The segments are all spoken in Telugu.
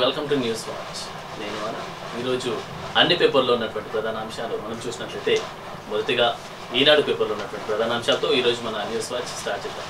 వెల్కమ్ టు న్యూస్ వాచ్ నేను అన ఈరోజు అన్ని పేపర్లో ఉన్నటువంటి ప్రధాన అంశాలు మనం చూసినట్లయితే మొదటిగా ఈనాడు పేపర్లో ఉన్నటువంటి ప్రధాన అంశాలతో ఈరోజు మన న్యూస్ వాచ్ స్టార్ట్ చేద్దాం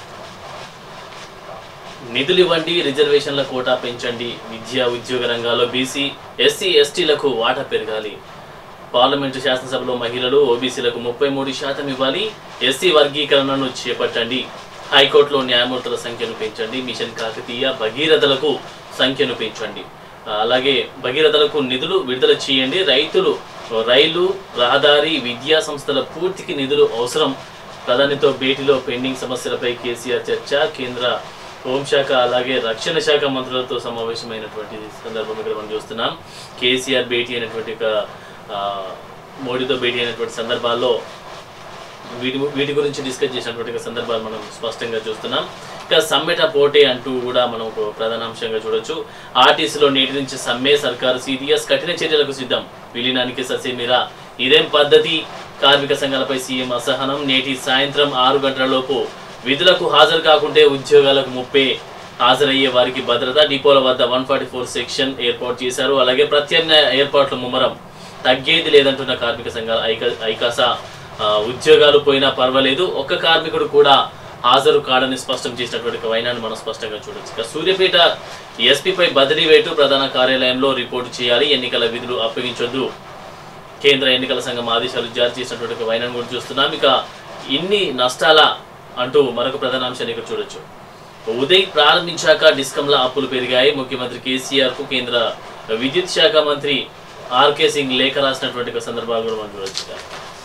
నిధులు ఇవ్వండి రిజర్వేషన్ల కోటా పెంచండి విద్యా ఉద్యోగ రంగాల్లో బీసీ ఎస్సీ ఎస్టీలకు వాటా పెరగాలి పార్లమెంటు శాసనసభలో మహిళలు ఓబీసీలకు ముప్పై మూడు శాతం ఇవ్వాలి ఎస్సీ వర్గీకరణను చేపట్టండి హైకోర్టులో న్యాయమూర్తుల సంఖ్యను పెంచండి మిషన్ కాకతీయ భగీరథలకు సంఖ్యను పెంచండి ఆ, అలాగే భగీరథలకు నిధులు విడుదల చేయండి రైతులు రైలు రహదారి విద్యా సంస్థల పూర్తికి నిధులు అవసరం ప్రధానితో భేటీలో పెండింగ్ సమస్యలపై కేసీఆర్ చర్చ కేంద్ర హోంశాఖ అలాగే రక్షణ శాఖ మంత్రులతో సమావేశమైనటువంటి సందర్భం ఇక్కడ మనం చూస్తున్నాం కేసీఆర్ భేటీ అయినటువంటి ఒక ఆ, మోడీతో భేటీ అయినటువంటి సందర్భాల్లో వీటి వీటి గురించి డిస్కస్ చేసినటువంటి ఒక సందర్భాలు మనం స్పష్టంగా చూస్తున్నాం ఇక సమ్మెట పోటే అంటూ కూడా మనం ఒక ప్రధాన అంశంగా చూడొచ్చు ఆర్టీసీలో నేటి నుంచి సమ్మె సర్కారు సిడిఎస్ కఠిన చర్యలకు సిద్ధం విలీనానికి ససేమిరా ఇదేం పద్ధతి కార్మిక సంఘాలపై సీఎం అసహనం నేటి సాయంత్రం ఆరు గంటల లోపు విధులకు హాజరు కాకుంటే ఉద్యోగాలకు ముప్పే హాజరయ్యే వారికి భద్రత డిపోల వద్ద వన్ ఫార్టీ ఫోర్ సెక్షన్ ఏర్పాటు చేశారు అలాగే ప్రత్యామ్నాయ ఏర్పాట్ల ముమ్మరం తగ్గేది లేదంటున్న కార్మిక సంఘాల ఐక ఐకాసా ఆ, ఉద్యోగాలు పోయినా పర్వాలేదు ఒక్క కార్మికుడు కూడా హాజరు కాడని స్పష్టం చేసినటువంటి ఒక వైనాన్ని మనం స్పష్టంగా చూడొచ్చు ఇక సూర్యపేట ఎస్పీపై బదిలీ వేటు ప్రధాన కార్యాలయంలో రిపోర్టు చేయాలి ఎన్నికల విధులు అప్పగించొద్దు కేంద్ర ఎన్నికల సంఘం ఆదేశాలు జారీ చేసినటువంటి ఒక వైనాన్ని కూడా చూస్తున్నాం ఇక ఇన్ని నష్టాల అంటూ మరొక ప్రధాన అంశాన్ని ఇక్కడ చూడొచ్చు ఉదయ్ ప్రారంభించాక డిస్కంల అప్పులు పెరిగాయి ముఖ్యమంత్రి కేసీఆర్ కు కేంద్ర విద్యుత్ శాఖ మంత్రి ఆర్కే సింగ్ లేఖ రాసినటువంటి ఒక సందర్భాలు కూడా మనం చూడొచ్చు ఇక.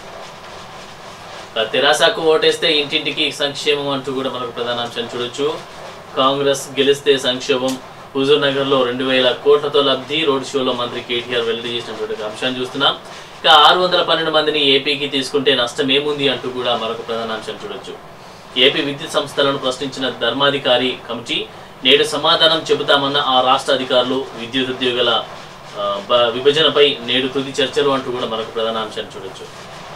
ఇక తెరాసకు ఓటేస్తే ఇంటింటికి సంక్షేమం అంటూ కూడా మనకు ప్రధాన అంశాన్ని చూడొచ్చు కాంగ్రెస్ గెలిస్తే సంక్షేమం హుజూర్ నగర్ లో రెండు వేల కోట్లతో లబ్ధి రోడ్ షోలో మంత్రి కేటీఆర్ వెల్లడి చేసినటువంటి ఒక అంశాన్ని చూస్తున్నాం ఇక ఆరు వందల పన్నెండు మందిని ఏపీకి తీసుకుంటే నష్టం ఏముంది అంటూ కూడా మరొక ప్రధాన అంశం చూడొచ్చు ఏపీ విద్యుత్ సంస్థలను ప్రశ్నించిన ధర్మాధికారి కమిటీ నేడు సమాధానం చెబుతామన్న ఆ రాష్ట్ర అధికారులు విద్యుత్ ఉద్యోగుల ఆ, బ- విభజనపై నేడు తుది చర్చలు అంటూ కూడా మరొక ప్రధాన అంశాన్ని చూడొచ్చు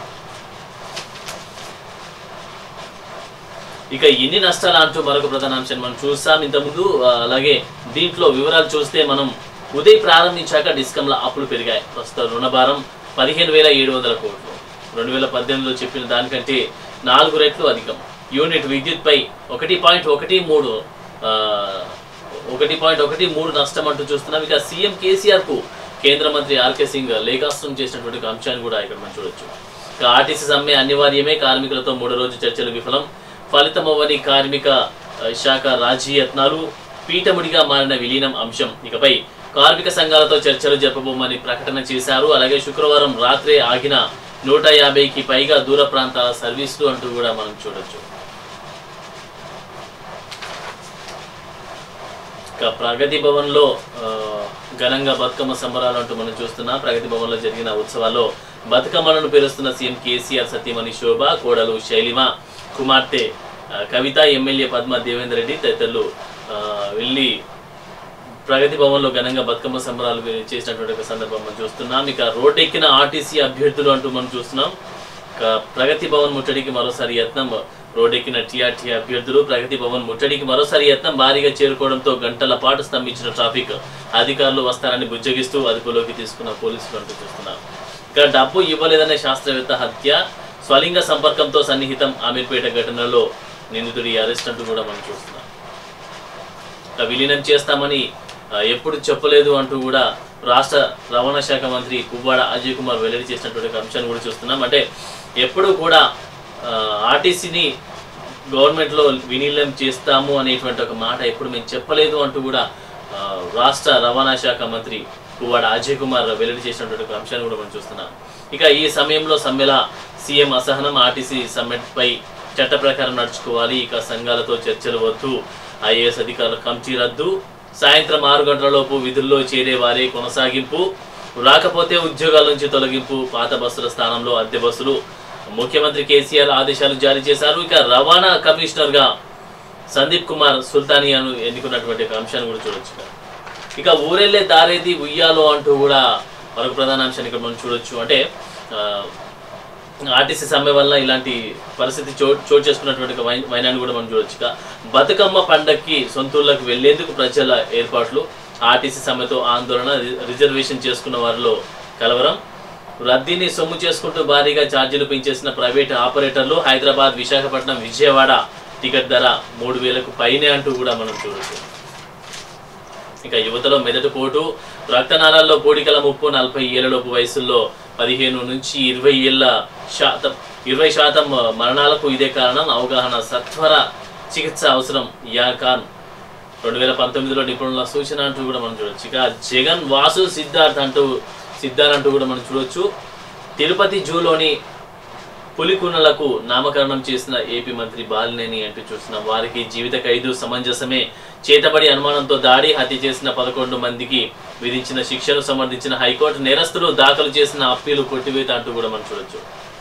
ఇక ఎన్ని నష్టాలు అంటూ మరొక ప్రధాన అంశాన్ని మనం చూస్తాం ఇంతకుముందు ఆ, అలాగే దీంట్లో వివరాలు చూస్తే మనం ఉదయ్ ప్రారంభించాక డిస్కంల అప్పులు పెరిగాయి ప్రస్తుత రుణభారం పదిహేను వేల ఏడు వందల కోట్లు రెండు వేల పద్దెనిమిదిలో చెప్పిన దానికంటే నాలుగు రెట్లు అధికం యూనిట్ విద్యుత్పై ఒకటి పాయింట్ ఒకటి మూడు ఆ, ఒకటి పాయింట్ ఒకటి మూడు నష్టం అంటూ చూస్తున్నాం ఇక సీఎం కేసీఆర్ కు కేంద్ర మంత్రి ఆర్కే సింగ్ లేఖాస్త్రం చేసినటువంటి ఒక అంశాన్ని కూడా ఇక్కడ మనం చూడొచ్చు ఇక ఆర్టీసీ సమ్మె అనివార్యమే కార్మికులతో మూడో రోజు చర్చలు విఫలం ఫలితమవ్వని కార్మిక ఆ, శాఖ రాజీ యత్నాలు పీఠముడిగా మారిన విలీనం అంశం ఇకపై కార్మిక సంఘాలతో చర్చలు జరపబోమని ప్రకటన చేశారు అలాగే శుక్రవారం రాత్రే ఆగిన నూట యాభైకి పైగా దూర ప్రాంతాల సర్వీసులు అంటూ కూడా మనం చూడొచ్చు ఇక ప్రగతి భవన్లో ఆ, ఘనంగా బతుకమ్మ సంబరాలు అంటూ మనం చూస్తున్నాం ప్రగతి భవన్లో జరిగిన ఉత్సవాల్లో బతుకమ్మలను పేరుస్తున్న సీఎం కేసీఆర్ సతీమణి శోభ కోడలు శైలిమ కుమార్తె ఆ, కవిత ఎమ్మెల్యే పద్మ దేవేందర్ రెడ్డి తదితరులు ఆ, వెళ్ళి ప్రగతి భవన్లో ఘనంగా బతుకమ్మ సంబరాలు చేసినటువంటి ఒక సందర్భం మనం చూస్తున్నాం ఇక రోడ్డెక్కిన ఆర్టీసీ అభ్యర్థులు అంటూ మనం చూస్తున్నాం ఇక ప్రగతి భవన్ ముట్టడికి మరోసారి యత్నం రోడ్డెక్కిన టీఆర్టీ అభ్యర్థులు ప్రగతి భవన్ ముట్టడికి మరోసారి యత్నం భారీగా చేరుకోవడంతో గంటల పాటు స్తంభించిన ట్రాఫిక్ అధికారులు వస్తారని బుజ్జగిస్తూ అదుపులోకి తీసుకున్న పోలీసులు అంటూ చూస్తున్నారు ఇక డబ్బు ఇవ్వలేదనే శాస్త్రవేత్త హత్య స్వలింగ సంపర్కంతో సన్నిహితం అమీర్పేట ఘటనలో నిందితుడి అరెస్ట్ అంటూ కూడా మనం చూస్తున్నాం ఇక విలీనం చేస్తామని ఆ, ఎప్పుడు చెప్పలేదు అంటూ కూడా రాష్ట్ర రవాణా శాఖ మంత్రి పువ్వాడ అజయ్ కుమార్ వెల్లడి చేసినటువంటి ఒక అంశాన్ని కూడా చూస్తున్నాం అంటే ఎప్పుడు కూడా ఆర్టీసీని గవర్నమెంట్లో విలీనం చేస్తాము అనేటువంటి ఒక మాట ఎప్పుడు మేము చెప్పలేదు అంటూ కూడా ఆ, రాష్ట్ర రవాణా శాఖ మంత్రి పువ్వాడ అజయ్ కుమార్ వెల్లడి చేసినటువంటి ఒక అంశాన్ని కూడా మనం చూస్తున్నాం ఇక ఈ సమయంలో సమ్మెల సీఎం అసహనం ఆర్టీసీ సమ్మెట్పై చట్ట ప్రకారం నడుచుకోవాలి ఇక సంఘాలతో చర్చలు వద్దు ఐఏఎస్ అధికారుల కమిటీ రద్దు సాయంత్రం ఆరు గంటలలోపు విధుల్లో చేరే వారే కొనసాగింపు రాకపోతే ఉద్యోగాల నుంచి తొలగింపు పాత బస్సుల స్థానంలో అద్దె బస్సులు ముఖ్యమంత్రి కేసీఆర్ ఆదేశాలు జారీ చేశారు ఇక రవాణా కమిషనర్ గా సందీప్ కుమార్ సుల్తానియాను ఎన్నుకున్నటువంటి ఒక అంశాన్ని కూడా చూడొచ్చు ఇక. ఇక ఊరెళ్ళే దారేది ఉయ్యాలో అంటూ కూడా మరొక ప్రధాన అంశాన్ని ఇక్కడ మనం చూడొచ్చు అంటే ఆ, ఆర్టీసీ సమ్మె వల్ల ఇలాంటి పరిస్థితి చోటు చోటు చేసుకున్నటువంటి ఒక వై- వైనాన్ని కూడా మనం చూడొచ్చు ఇక బతుకమ్మ పండక్కి సొంతూళ్ళకి వెళ్లేందుకు ప్రజల ఏర్పాట్లు ఆర్టీసీ సమ్మెతో ఆందోళన రి- రిజర్వేషన్ చేసుకున్న వారిలో కలవరం రద్దీని సొమ్ము చేసుకుంటూ భారీగా ఛార్జీలు పెంచేసిన ప్రైవేట్ ఆపరేటర్లు హైదరాబాద్ విశాఖపట్నం విజయవాడ టికెట్ ధర మూడు వేలకు పైనే అంటూ కూడా మనం చూడొచ్చు ఇక యువతలో మెదడు పోటు రక్తనాళాల్లో పోడికల ముప్పు నలభై ఏళ్లలోపు వయసుల్లో పదిహేను నుంచి ఇరవై ఏళ్ళ శాతం ఇరవై శాతం మరణాలకు ఇదే కారణం అవగాహన సత్వర చికిత్స అవసరం యా ఖాన్ రెండు వేల పంతొమ్మిదిలో నిపుణుల సూచన అంటూ కూడా మనం చూడొచ్చు ఇక జగన్ వాసు సిద్ధార్థ్ అంటూ సిద్ధార్థ్ అంటూ కూడా మనం చూడొచ్చు తిరుపతి జూలోని పులికున్నలకు నామకరణం చేసిన ఏపీ మంత్రి బాలినేని అంటూ చూస్తున్నాం వారికి జీవిత ఖైదు సమంజసమే చేతబడి అనుమానంతో దాడి హత్య చేసిన పదకొండు మందికి విధించిన శిక్షను సమర్థించిన హైకోర్టు నేరస్తులు దాఖలు చేసిన అప్పీలు కొట్టివేత అంటూ కూడా మనం చూడొచ్చు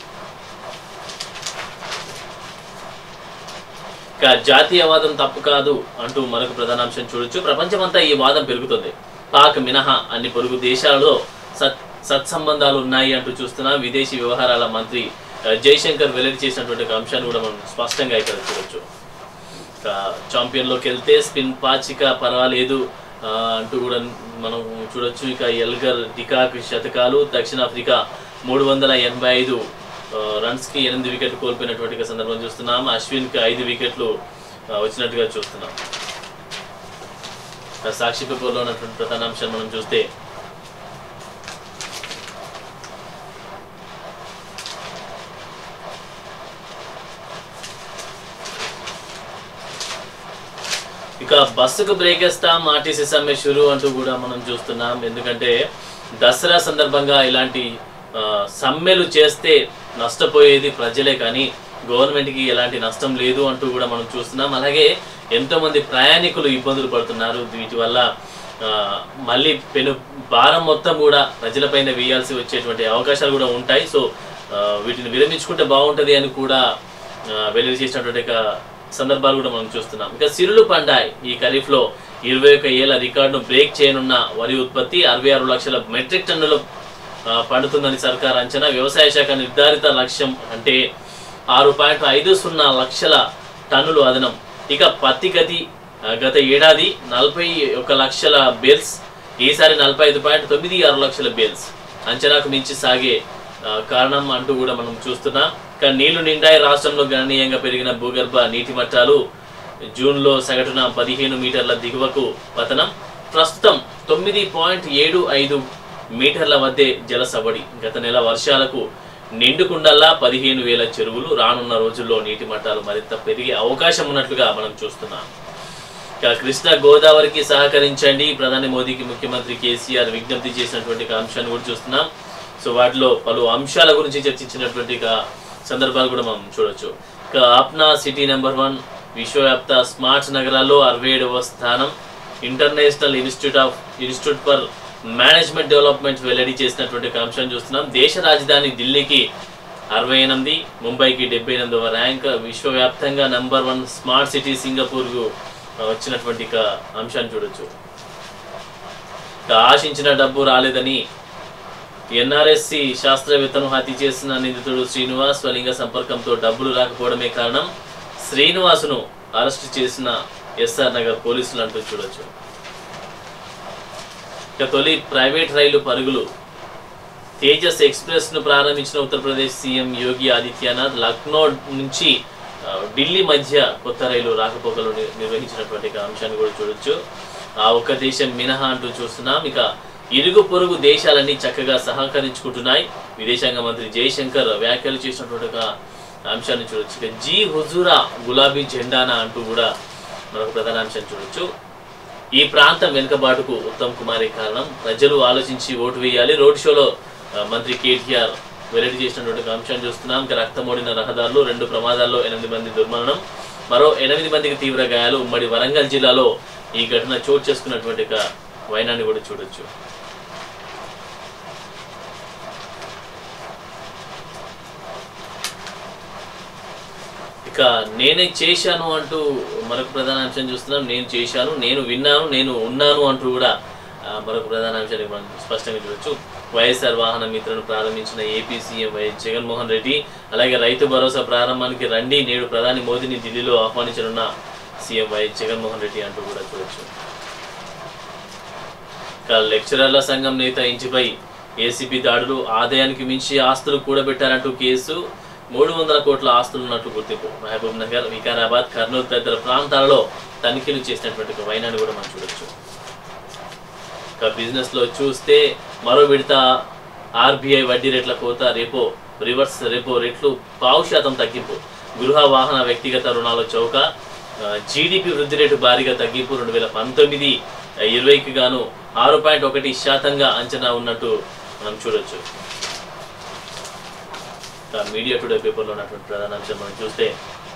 ఇక జాతీయవాదం తప్పు కాదు అంటూ మరొక ప్రధానాంశం చూడొచ్చు ప్రపంచమంతా ఈ వాదం పెరుగుతుంది పాక్ మినహా అన్ని పొరుగు దేశాలలో సత్ సత్సంబంధాలు ఉన్నాయి అంటూ చూస్తున్న విదేశీ వ్యవహారాల మంత్రి ఆ, జైశంకర్ వెల్లడి చేసినటువంటి ఒక అంశాన్ని కూడా మనం స్పష్టంగా ఇక్కడ చూడొచ్చు ఇక ఛాంపియన్లోకి వెళ్తే స్పిన్ పాచిక పర్వాలేదు ఆ, అంటూ కూడా మనం చూడొచ్చు ఇక ఎల్గర్ డికాక్ శతకాలు దక్షిణాఫ్రికా మూడు వందల ఎనభై ఐదు ఆ, రన్స్కి ఎనిమిది వికెట్లు కోల్పోయినటువంటి ఒక సందర్భం చూస్తున్నాం అశ్విన్కి ఐదు వికెట్లు ఆ, వచ్చినట్టుగా చూస్తున్నాం ఇక సాక్షి పేపర్లో ఉన్నటువంటి ప్రధాన అంశాన్ని మనం చూస్తే ఇక బస్సుకు బ్రేక్ వేస్తాం ఆర్టీసీ సమ్మె షురు అంటూ కూడా మనం చూస్తున్నాం ఎందుకంటే దసరా సందర్భంగా ఇలాంటి ఆ, సమ్మెలు చేస్తే నష్టపోయేది ప్రజలే కానీ గవర్నమెంట్కి ఎలాంటి నష్టం లేదు అంటూ కూడా మనం చూస్తున్నాం అలాగే ఎంతో మంది ప్రయాణికులు ఇబ్బందులు పడుతున్నారు వీటి వల్ల ఆ, మళ్ళీ పెను భారం మొత్తం కూడా ప్రజలపైన వేయాల్సి వచ్చేటువంటి అవకాశాలు కూడా ఉంటాయి సో ఆ, వీటిని విరమించుకుంటే బాగుంటది అని కూడా ఆ, వెల్లడి చేసినటువంటి ఒక సందర్భాలు కూడా మనం చూస్తున్నాం ఇక సిరులు పండాయి ఈ ఖరీఫ్ లో ఇరవై ఒక ఏళ్ల రికార్డును బ్రేక్ చేయనున్న వరి ఉత్పత్తి అరవై ఆరు లక్షల మెట్రిక్ టన్నులు ఆ, పండుతుందని సర్కార్ అంచనా వ్యవసాయ శాఖ నిర్ధారిత లక్ష్యం అంటే ఆరు పాయింట్ ఐదు సున్నా లక్షల టన్నులు అదనం ఇక పత్తి గతి ఆ, గత ఏడాది నలభై ఒక లక్షల బేల్స్ ఈసారి నలభై ఐదు పాయింట్ తొమ్మిది ఆరు లక్షల బేల్స్ అంచనాకు మించి సాగే ఆ, కారణం అంటూ కూడా మనం చూస్తున్నాం కానీ నీళ్లు నిండాయి రాష్ట్రంలో గణనీయంగా పెరిగిన భూగర్భ నీటి మట్టాలు జూన్లో సగటున పదిహేను మీటర్ల దిగువకు పతనం ప్రస్తుతం తొమ్మిది పాయింట్ ఏడు ఐదు మీటర్ల వద్దే జల సవడి గత నెల వర్షాలకు నిండుకుండల్లా పదిహేను వేల చెరువులు రానున్న రోజుల్లో నీటి మట్టాలు మరింత పెరిగే అవకాశం ఉన్నట్లుగా మనం చూస్తున్నాం ఇక కృష్ణా గోదావరికి సహకరించండి ప్రధాని మోదీకి ముఖ్యమంత్రి కేసీఆర్ విజ్ఞప్తి చేసినటువంటి ఒక అంశాన్ని కూడా చూస్తున్నాం సో వాటిలో పలు అంశాల గురించి చర్చించినటువంటి ఒక సందర్భాలు కూడా మనం చూడొచ్చు ఇక ఆప్నా సిటీ నెంబర్ వన్ విశ్వవ్యాప్త స్మార్ట్ నగరాల్లో అరవై ఏడవ స్థానం international institute of institute for management development వెల్లడి చేసినటువంటి ఒక అంశాన్ని చూస్తున్నాం దేశ రాజధాని ఢిల్లీకి అరవై ఎనిమిది ముంబైకి డెబ్బై ఎనిమిదవ ర్యాంక్ విశ్వవ్యాప్తంగా నెంబర్ వన్ స్మార్ట్ సిటీ సింగపూర్కు ఆ, వచ్చినటువంటి ఒక అంశాన్ని చూడొచ్చు ఇక ఆశించిన డబ్బు రాలేదని ఎన్ఆర్ఎస్సి శాస్త్రవేత్తను హత్య చేసిన నిందితుడు శ్రీనివాస్ స్వలింగ సంపర్కంతో డబ్బులు రాకపోవడమే కారణం శ్రీనివాసును అరెస్ట్ చేసిన ఎస్ఆర్ నగర్ పోలీసులు అంటూ చూడొచ్చు ఇక తొలి ప్రైవేట్ రైలు పరుగులు తేజస్ ఎక్స్ప్రెస్ ను ప్రారంభించిన ఉత్తరప్రదేశ్ సీఎం యోగి ఆదిత్యనాథ్ లక్నో నుంచి ఆ, ఢిల్లీ మధ్య కొత్త రైలు రాకపోకలు ని- నిర్వహించినటువంటి ఒక అంశాన్ని కూడా చూడొచ్చు ఆ ఒక్క దేశం మినహా అంటూ చూస్తున్నాం ఇక ఇరుగు పొరుగు దేశాలన్నీ చక్కగా సహకరించుకుంటున్నాయి విదేశాంగ మంత్రి జయశంకర్ వ్యాఖ్యలు చేసినటువంటి ఒక అంశాన్ని చూడొచ్చు ఇక జీ హుజూరా గులాబీ జెండానా అంటూ కూడా మరొక ప్రధాన అంశాన్ని చూడొచ్చు ఈ ప్రాంతం వెనుకబాటుకు ఉత్తమ్ కుమారే కారణం ప్రజలు ఆలోచించి ఓటు వేయాలి రోడ్ షోలో ఆ, మంత్రి కేటీఆర్ వెల్లడి చేసినటువంటి ఒక అంశాన్ని చూస్తున్నాం ఇక రక్తమోడిన రహదారులు రెండు ప్రమాదాల్లో ఎనిమిది మంది దుర్మరణం మరో ఎనిమిది మందికి తీవ్ర గాయాలు ఉమ్మడి వరంగల్ జిల్లాలో ఈ ఘటన చోటు చేసుకున్నటువంటి ఒక వైనాన్ని కూడా చూడొచ్చు ఇక నేనే చేశాను అంటూ మరొక ప్రధాన అంశం చూస్తున్నాం నేను చేశాను నేను విన్నాను నేను ఉన్నాను అంటూ కూడా ఆ, మరొక ప్రధాన అంశాన్ని మనం స్పష్టంగా చూడొచ్చు వైఎస్ఆర్ వాహన మిత్రను ప్రారంభించిన AP CM YS Jaganmohan Reddy అలాగే రైతు భరోసా ప్రారంభానికి రండి నేడు ప్రధాని మోదీని ఢిల్లీలో ఆహ్వానించనున్న సీఎం వైఎస్ జగన్మోహన్ రెడ్డి అంటూ కూడా చూడొచ్చు ఇక లెక్చరర్ల సంఘం నేత ఇంటిపై ఏసీబీ దాడులు ఆదాయానికి మించి ఆస్తులు కూడబెట్టారంటూ కేసు మూడు వందల కోట్ల ఆస్తులు ఉన్నట్లు గుర్తింపు మహబూబ్ నగర్ వికారాబాద్ కర్నూలు తదితర ప్రాంతాలలో తనిఖీలు చేసినటువంటి ఒక వైనాన్ని కూడా మనం చూడొచ్చు ఇక బిజినెస్ లో చూస్తే మరో విడత ఆర్బీఐ వడ్డీ రేట్ల కోత రేపో రివర్స్ రెపో రేట్లు పావు శాతం తగ్గింపు గృహ వాహన వ్యక్తిగత రుణాల చౌక జీడిపి వృద్ధి రేటు భారీగా తగ్గింపు రెండు వేల పంతొమ్మిది ఇరవైకి గాను ఆరు పాయింట్ ఒకటి శాతంగా అంచనా ఉన్నట్టు మనం చూడొచ్చు ఇక మీడియా టుడే పేపర్లో ఉన్నటువంటి ప్రధాన అంశం మనం చూస్తే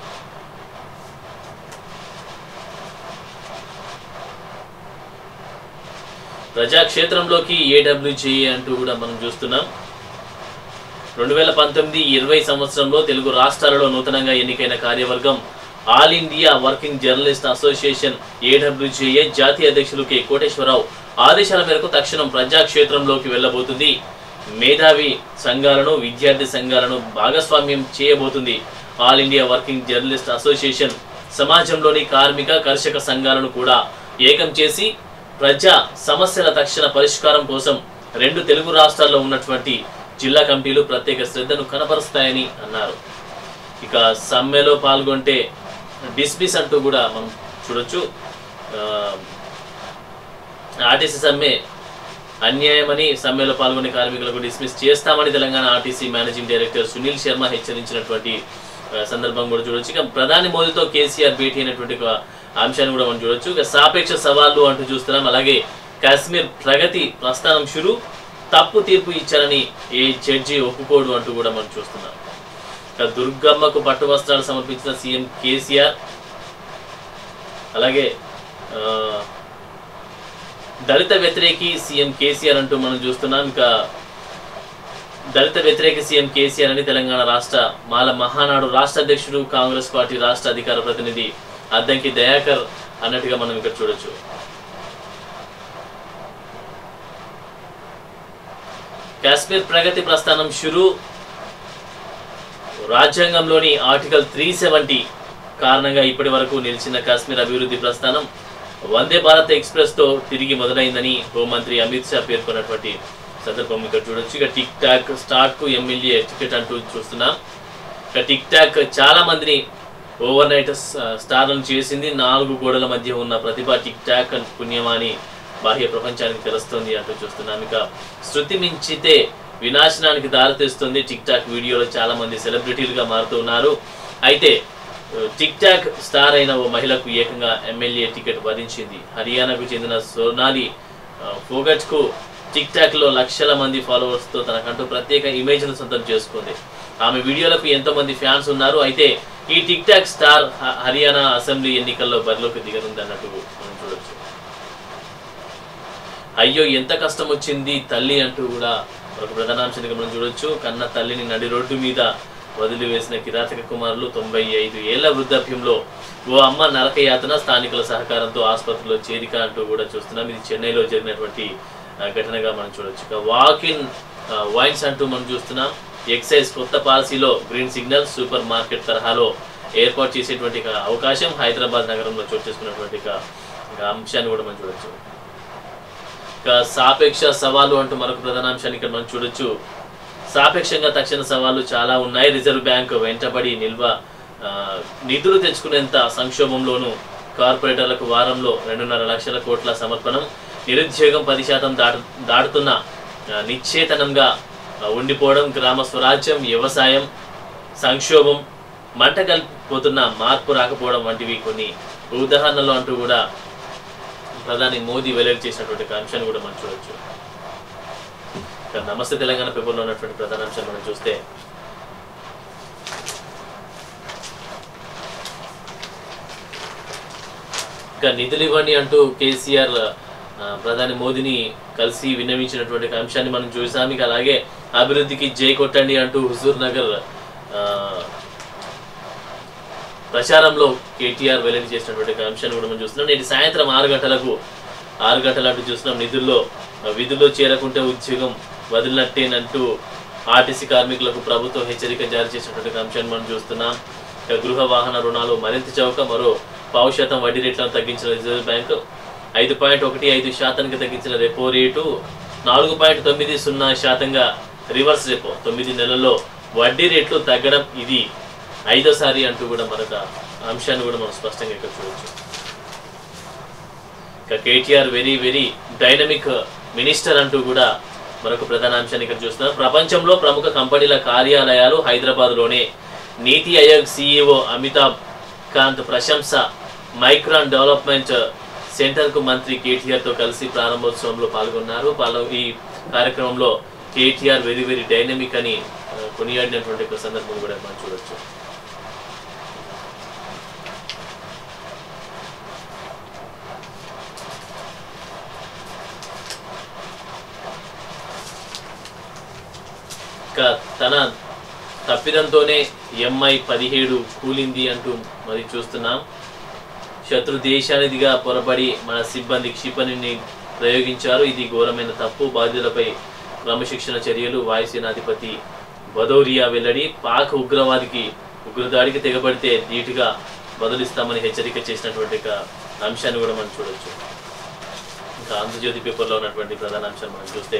ప్రజాక్షేత్రంలోకి ఏడబ్ల్యూజే అంటూ కూడా మనం చూస్తున్నాం రెండు వేల పంతొమ్మిది ఇరవై సంవత్సరంలో తెలుగు రాష్ట్రాలలో నూతనంగా ఎన్నికైన కార్యవర్గం all India working journalist association AWJA జాతీయ అధ్యక్షులు కె కోటేశ్వరరావు ఆదేశాల మేరకు తక్షణం ప్రజాక్షేత్రంలోకి వెళ్ళబోతుంది మేధావి సంఘాలను విద్యార్థి సంఘాలను భాగస్వామ్యం చేయబోతుంది all India working journalist association సమాజంలోని కార్మిక కర్షక సంఘాలను కూడా ఏకం చేసి ప్రజా సమస్యల తక్షణ పరిష్కారం కోసం రెండు తెలుగు రాష్ట్రాల్లో ఉన్నటువంటి జిల్లా కమిటీలు ప్రత్యేక శ్రద్ధను కనపరుస్తాయని అన్నారు ఇక సమ్మెలో పాల్గొంటే డిస్మిస్ అంటూ కూడా మనం చూడొచ్చు ఆ, ఆర్టీసీ సమ్మె అన్యాయమని సమ్మెలో పాల్గొనే కార్మికులకు డిస్మిస్ చేస్తామని Telangana RTC managing director Sunil Sharma హెచ్చరించినటువంటి ఆ, సందర్భం కూడా చూడొచ్చు ఇక ప్రధాని మోదీతో కేసీఆర్ భేటీ అయినటువంటి ఒక అంశాన్ని కూడా మనం చూడొచ్చు ఇక సాపేక్ష సవాళ్ళు అంటూ చూస్తున్నాం అలాగే కాశ్మీర్ ప్రగతి ప్రస్థానం షురు తప్పు తీర్పు ఇచ్చారని ఏ జడ్జి ఒప్పుకోడు అంటూ కూడా మనం చూస్తున్నాం ఇక దుర్గమ్మకు పట్టు వస్త్రాలు సమర్పించిన సీఎం కేసీఆర్ అలాగే ఆ, దళిత వ్యతిరేకి సీఎం కేసీఆర్ అంటూ మనం చూస్తున్నాం ఇంకా దళిత వ్యతిరేక సీఎం కేసీఆర్ అని తెలంగాణ రాష్ట్ర మాల మహానాడు రాష్ట్ర అధ్యక్షుడు కాంగ్రెస్ పార్టీ రాష్ట్ర అధికార ప్రతినిధి అద్దంకి దయాకర్ అన్నట్టుగా మనం ఇక్కడ చూడొచ్చు కాశ్మీర్ ప్రగతి ప్రస్థానం షురు రాజ్యాంగంలోని ఆర్టికల్ త్రీ సెవెంటీ కారణంగా ఇప్పటి వరకు నిలిచిన కాశ్మీర్ అభివృద్ధి ప్రస్థానం వందే భారత్ ఎక్స్ప్రెస్ తో తిరిగి మొదలైందని హోంమంత్రి అమిత్ షా పేర్కొన్నటువంటి సందర్భం ఇక్కడ చూడొచ్చు ఇక టిక్ టాక్ స్టార్ట్ కు ఎమ్మెల్యే టికెట్ అంటూ చూస్తున్నాం ఇక టిక్ టాక్ చాలా మందిని ఓవర్ నైట్ స్టార్లను చేసింది నాలుగు గోడల మధ్య ఉన్న ప్రతిభ టిక్ టాక్ పుణ్యమాని బాహ్య ప్రపంచానికి తెలుస్తుంది అంటూ చూస్తున్నాం ఇక శృతి మించితే వినాశనానికి దారితీస్తుంది టిక్ టాక్ వీడియోలో చాలా మంది సెలబ్రిటీలుగా మారుతున్నారు అయితే టిక్ టాక్ స్టార్ అయిన ఓ మహిళకు ఏకంగా ఎమ్మెల్యే టికెట్ వరించింది హర్యానాకు చెందిన సోనాలి ఫోగట్ కు టిక్ టాక్ లో లక్షల మంది ఫాలోవర్స్ తో తనకంటూ ప్రత్యేక ఇమేజ్ ను సొంతం చేసుకుంది ఆమె వీడియోలకు ఎంతో మంది ఫ్యాన్స్ ఉన్నారు అయితే ఈ టిక్ టాక్ స్టార్ హ- హర్యానా అసెంబ్లీ ఎన్నికల్లో బరిలోకి దిగనుంది అన్నట్టు మనం చూడొచ్చు అయ్యో ఎంత కష్టం వచ్చింది తల్లి అంటూ కూడా ఒక ప్రధానాంశానికి మనం చూడొచ్చు కన్న తల్లిని నడి రోడ్డు మీద వదిలివేసిన కిరాతక కుమారులు తొంభై ఐదు ఏళ్ల వృద్ధాప్యంలో ఓ అమ్మ నరకయాతన స్థానికుల సహకారంతో ఆసుపత్రిలో చేరిక అంటూ కూడా చూస్తున్నాం ఇది చెన్నైలో జరిగినటువంటి ఆ, ఘటనగా మనం చూడొచ్చు ఇక వాక్ ఇన్ వైన్స్ అంటూ మనం చూస్తున్నాం ఎక్సైజ్ కొత్త పాలసీలో గ్రీన్ సిగ్నల్ సూపర్ మార్కెట్ తరహాలో ఏర్పాటు చేసేటువంటి ఒక అవకాశం హైదరాబాద్ నగరంలో చోటు చేసుకున్నటువంటి ఒక ఒక అంశాన్ని కూడా మనం చూడొచ్చు ఇక సాపేక్ష సవాలు అంటూ మరొక ప్రధాన అంశాన్ని ఇక్కడ మనం చూడొచ్చు సాపేక్షంగా తక్షణ సవాళ్లు చాలా ఉన్నాయి రిజర్వ్ బ్యాంక్ వెంటబడి నిల్వ ఆ, నిధులు తెచ్చుకునేంత సంక్షోభంలోనూ కార్పొరేటర్లకు వారంలో రెండున్నర లక్షల కోట్ల సమర్పణం నిరుద్యోగం పది శాతం దాటు దాటుతున్న ఆ, నిశ్చేతనంగా ఆ, ఉండిపోవడం గ్రామ స్వరాజ్యం వ్యవసాయం సంక్షోభం మంట కలిపిపోతున్న మార్పు రాకపోవడం వంటివి కొన్ని ఉదాహరణలు అంటూ కూడా ప్రధాని మోదీ వెల్లడి చేసినటువంటి ఒక అంశాన్ని కూడా మనం చూడొచ్చు ఇక నమస్తే తెలంగాణ పేపర్లో ఉన్నటువంటి ప్రధాన అంశాన్ని మనం చూస్తే ఇక నిధులు ఇవ్వండి అంటూ కేసీఆర్ ఆ, ప్రధాని మోదీని కలిసి విన్నవించినటువంటి ఒక అంశాన్ని మనం చూసాం ఇక అలాగే అభివృద్ధికి జై కొట్టండి అంటూ హుజూర్ నగర్ ఆ, ప్రచారంలో కేటీఆర్ వెల్లడి చేసినటువంటి ఒక అంశాన్ని కూడా మనం చూస్తున్నాం నేటి సాయంత్రం ఆరు గంటలకు ఆరు గంటల అంటూ చూస్తున్నాం నిధుల్లో విధుల్లో చేరకుంటే ఉద్యోగం వదిలినట్టేనంటూ ఆర్టీసీ కార్మికులకు ప్రభుత్వం హెచ్చరిక జారీ చేసినటువంటి ఒక అంశాన్ని మనం చూస్తున్నాం ఇక గృహ వాహన రుణాలు మరింత చౌక మరో పావు శాతం వడ్డీ రేట్లను తగ్గించిన రిజర్వ్ బ్యాంకు ఐదు పాయింట్ ఒకటి ఐదు శాతానికి తగ్గించిన రెపో రేటు నాలుగు పాయింట్ తొమ్మిది సున్నా శాతంగా రివర్స్ రెపో తొమ్మిది నెలల్లో వడ్డీ రేట్లు తగ్గడం ఇది ఐదోసారి అంటూ కూడా మరొక అంశాన్ని కూడా మనం స్పష్టంగా ఇక్కడ చూడొచ్చు ఇక KTR very very dynamic minister అంటూ కూడా మరొక ప్రధాన అంశాన్ని ఇక్కడ చూస్తున్నాం ప్రపంచంలో ప్రముఖ కంపెనీల కార్యాలయాలు హైదరాబాద్లోనే నీతి ఆయోగ్ సీఈఓ అమితాబ్ కాంత్ ప్రశంస మైక్రాన్ డెవలప్మెంట్ సెంటర్కు మంత్రి కేటీఆర్తో కలిసి ప్రారంభోత్సవంలో పాల్గొన్నారు పాల్గొ ఈ కార్యక్రమంలో కేటీఆర్ వెరీ వెరీ డైనమిక్ అని ఆ, కొనియాడినటువంటి ఒక సందర్భం కూడా మనం చూడొచ్చు ఇక తన తప్పిదంతోనే ఎంఐ పదిహేడు కూలింది అంటూ మరి చూస్తున్నాం శత్రు దేశానిదిగా పొరబడి మన సిబ్బంది క్షిపణిని ప్రయోగించారు ఇది ఘోరమైన తప్పు బాధ్యులపై క్రమశిక్షణ చర్యలు వాయుసేనాధిపతి భదౌరియా వెల్లడి పాక్ ఉగ్రవాదికి ఉగ్రదాడికి తెగబడితే ధీటుగా బదులిస్తామని హెచ్చరిక చేసినటువంటి ఒక అంశాన్ని కూడా మనం చూడొచ్చు ఇంకా ఆంధ్రజ్యోతి పేపర్లో ఉన్నటువంటి ప్రధాన అంశాన్ని మనం చూస్తే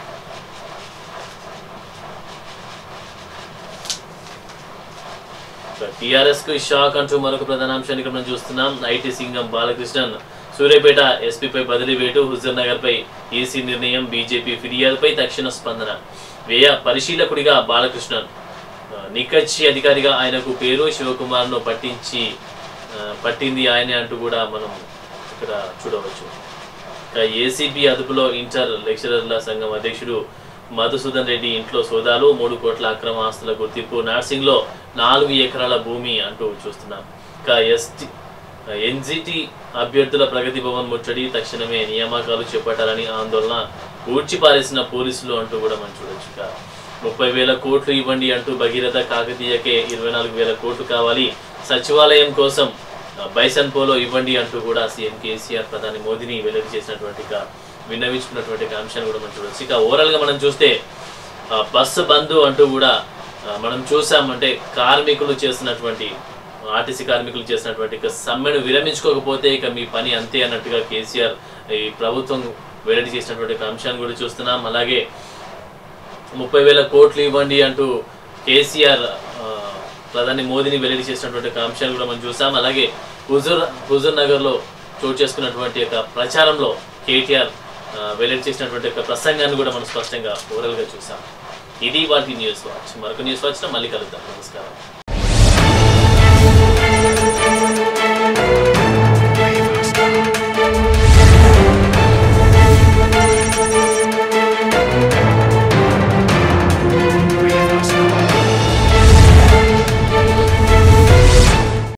టిఆర్ఎస్ కు షాక్ అంటూ మరొక ప్రధాన అంశాన్ని ఇక్కడ మనం చూస్తున్నాం ఐటీ సింగం బాలకృష్ణన్ సూర్యాపేట ఎస్పీపై బదిలీ వేటు హుజూర్ నగర్ పై ఈసీ నిర్ణయం బీజేపీ ఫిర్యాదుపై తక్షణ స్పందన వ్యయ పరిశీలకుడిగా బాలకృష్ణన్ ఆ, నిక్కచ్చి అధికారిగా ఆయనకు పేరు శివకుమార్ను పట్టించి ఆ, పట్టింది ఆయనే అంటూ కూడా మనం ఇక్కడ చూడవచ్చు ఇక ఏసీబీ అదుపులో ఇంటర్ లెక్చరర్ల సంఘం అధ్యక్షుడు మధుసూదన్ రెడ్డి ఇంట్లో సోదాలు మూడు కోట్ల అక్రమ ఆస్తుల గుర్తింపు నార్సింగ్లో నాలుగు ఎకరాల భూమి అంటూ చూస్తున్నాం ఇక ఎస్టీ ఎన్జిటి అభ్యర్థుల ప్రగతి భవన్ ముట్టడి తక్షణమే నియామకాలు చేపట్టాలని ఆందోళన ఊడ్చిపారేసిన పోలీసులు అంటూ కూడా మనం చూడొచ్చు ఇక ముప్పై వేల కోట్లు ఇవ్వండి అంటూ భగీరథ కాకతీయకే ఇరవై నాలుగు వేల కోట్లు కావాలి సచివాలయం కోసం బైసన్ పోలో ఇవ్వండి అంటూ కూడా సీఎం కేసీఆర్ ప్రధాని మోదీని వెల్లడి చేసినటువంటి ఒక విన్నవించుకున్నటువంటి ఒక అంశాన్ని కూడా మనం చూడొచ్చు ఇక ఓవరాల్ గా మనం చూస్తే ఆ, బస్సు బంద్ అంటూ కూడా ఆ, మనం చూసామంటే కార్మికులు చేస్తున్నటువంటి ఆర్టీసీ కార్మికులు చేసినటువంటి ఇక సమ్మెను విరమించుకోకపోతే ఇక మీ పని అంతే అన్నట్టుగా కేసీఆర్ ఈ ప్రభుత్వం వెల్లడి చేసినటువంటి ఒక అంశాన్ని కూడా చూస్తున్నాం అలాగే ముప్పై వేల కోట్లు ఇవ్వండి అంటూ కేసీఆర్ ఆ, ప్రధాని మోదీని వెల్లడి చేసినటువంటి ఒక అంశాన్ని కూడా మనం చూసాం అలాగే హుజూర్ హుజూర్ నగర్లో చోటు చేసుకున్నటువంటి ఒక ప్రచారంలో కేటీఆర్ ఆ, వెల్లడి చేసినటువంటి ఒక ప్రసంగాన్ని కూడా మనం స్పష్టంగా ఓవరాల్గా చూసాం ఇది వాటి న్యూస్ వాచ్ మరొక న్యూస్ వాచ్లో మళ్ళీ కలుద్దాం నమస్కారం